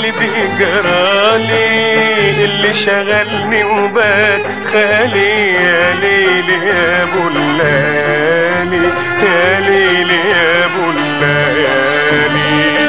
اللي بيجرالي اللي شغلني وبات خالي يا ليلي يا ابو الليالي يا ليلي يا ابو الليالي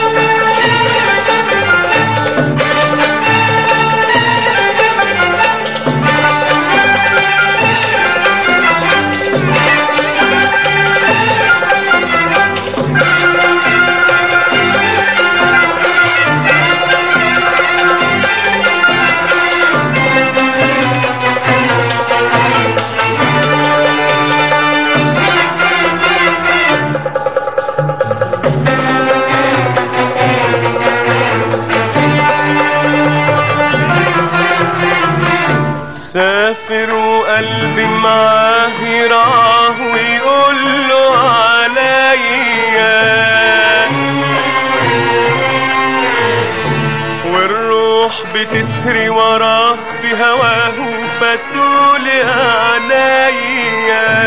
سافر وقلبي معاه يرعاه ويقول له عليا والروح بتسري وراه في هواه فتقول عينيا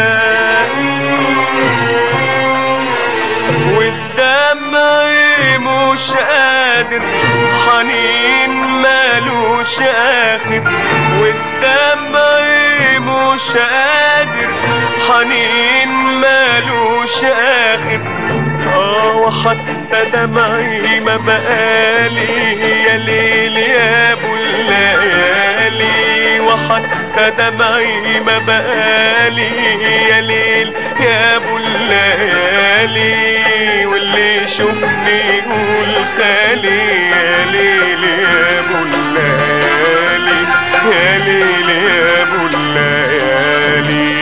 والدمع مش قادر حنين مالوش اخر والدمع مش قادر حنين مالوش اخر اه وحتى دمعي ما بقالي يا ليل يا ابو الليالي وحتى دمعي ما بقالي يا ليل يا ابو الليالي واللي يشوفني يقول خالي يا ليل يا ابو الليالي يا ليل يا ابو الليالي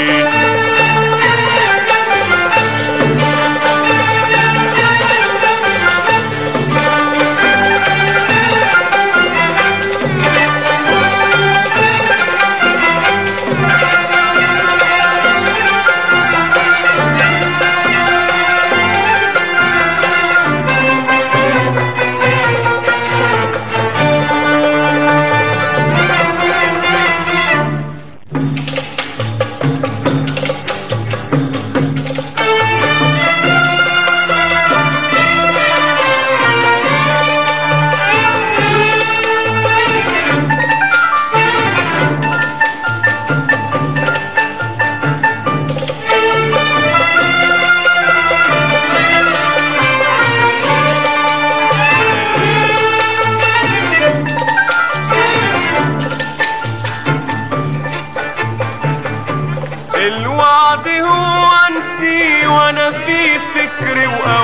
الوعد هو انسي وانا في فكري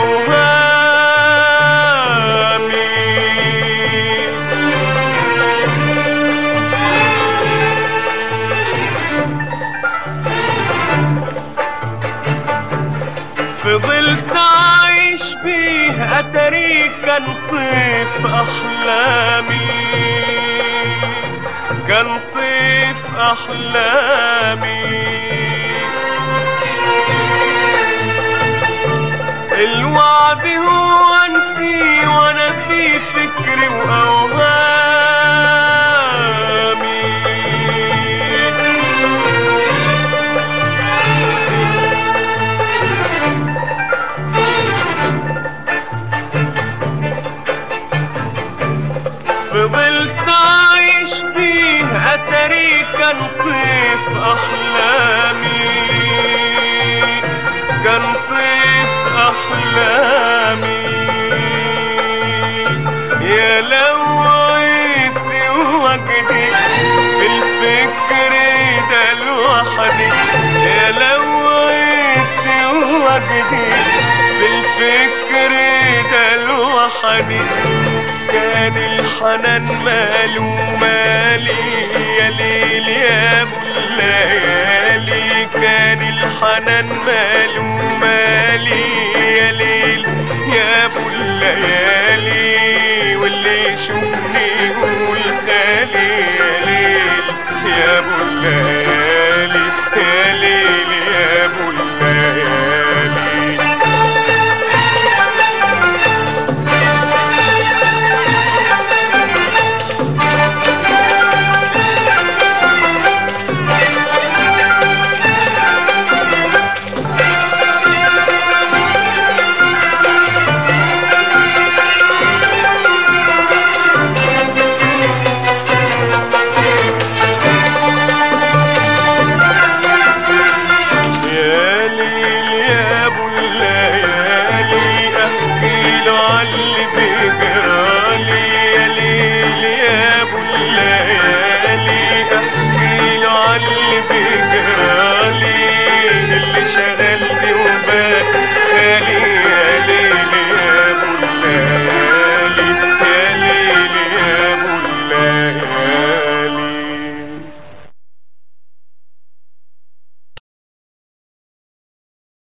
واوهامي فضلت عايش بيه اتاري كان طيف احلامي كان طيف احلامي الوعد هو انسي وانا في فكري واوهامي فضلت عايش فيه اتاري كان طيف احلامي كان طيف احلامي يا لو عيت وجدي في الفكر ده لوحدي يا لو عيت وجدي في الفكر ده لوحدي كان الحنان ماله مالي يا ليل يا ابو الليالي كان الحنان ماله مالي